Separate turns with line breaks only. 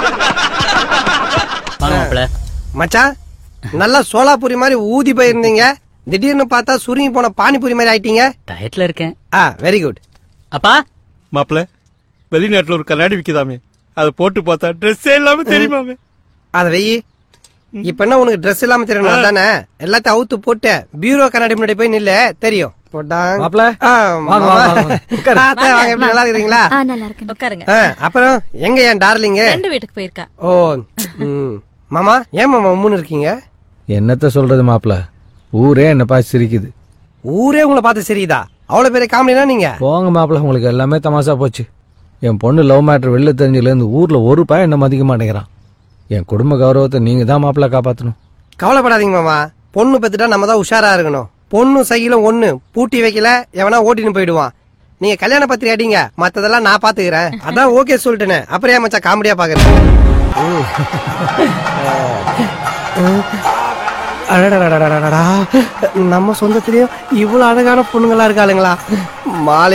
வாங்க மாப்பிள
மச்சான் நல்லா சோலாபுரி மாதிரி ஊதி போயிருந்தீங்க திடீர்னு பார்த்தா சுருங்கி போன பானிபூரி மாதிரி ஆயிட்டீங்க
டயட்ல இருக்கேன்
ஆ வெரி குட்
அப்பா
மாப்பிள வெளிநாட்டுல ஒரு கண்ணாடி விக்குதாமே அதை போட்டு பார்த்தா ட்ரெஸ்ஸே இல்லாம தெரியுமாமே
அத வெயி இப்ப என்ன உனக்கு Dress இல்லாம தெரியணும் தானே எல்லாத்தையும் அவுத்து போட்டு பியூரோ கண்ணாடி முன்னாடி போய் நில்லு தெரியும் போட்டாங்க.
மாப்ள,
ஆ,
வாங்க,
மாமா.
வாங்க, வாங்க. உட்காரு.
ஆ, அத்தை, வாங்க, எப்படி நல்லா இருக்கீங்களா
ஆ நல்லா இருக்கேன்
உட்காருங்க
ஆ, அப்புறம் எங்க என் டார்லிங்க
ரெண்டு வீட்டுக்கு போயிருக்கா
ஓ ம். மாமா ஏன் மாமா உம்முன்னு இருக்கீங்க
என்னத்த சொல்றது மாப்ள ஊரே என்ன பார்த்து சிரிக்குது
ஊரே உங்களை பார்த்து சரிதா அவ்வளவு பெரிய காமெடினா நீங்க
போங்க மாப்ள உங்களுக்கு எல்லாமே தமாசா போச்சு என் பொண்ணு லவ் மேட்டர் வெளில தெரிஞ்சதுலேருந்து ஊர்ல ஒரு பையன் என்ன மதிக்க மாட்டேங்கிறான் என் குடும்ப கௌரவத்தை நீங்க தான் மாப்பிள்ள காப்பாத்தணும்
கவலைப்படாதீங்க மாமா பொண்ணு பெத்துட்டா நம்ம தான் உஷாரா இருக்கணும் பொண்ணு சைக்கிளும் ஒண்ணு பூட்டி வைக்கல எவனா ஓட்டின்னு போயிடுவான் நீங்க கல்யாண பத்திரி அடிங்க மத்ததெல்லாம் நான் பாத்துக்கிறேன் அதான் ஓகே சொல்லிட்டேனே அப்புறம் ஏன் மச்சான் காமெடியா பாக்குறேன் அடடடடடடடா. நம்ம சொந்தத்திலயும் இவ்வளவு அழகான பொண்ணுங்களா இருக்காளுங்களா மாலை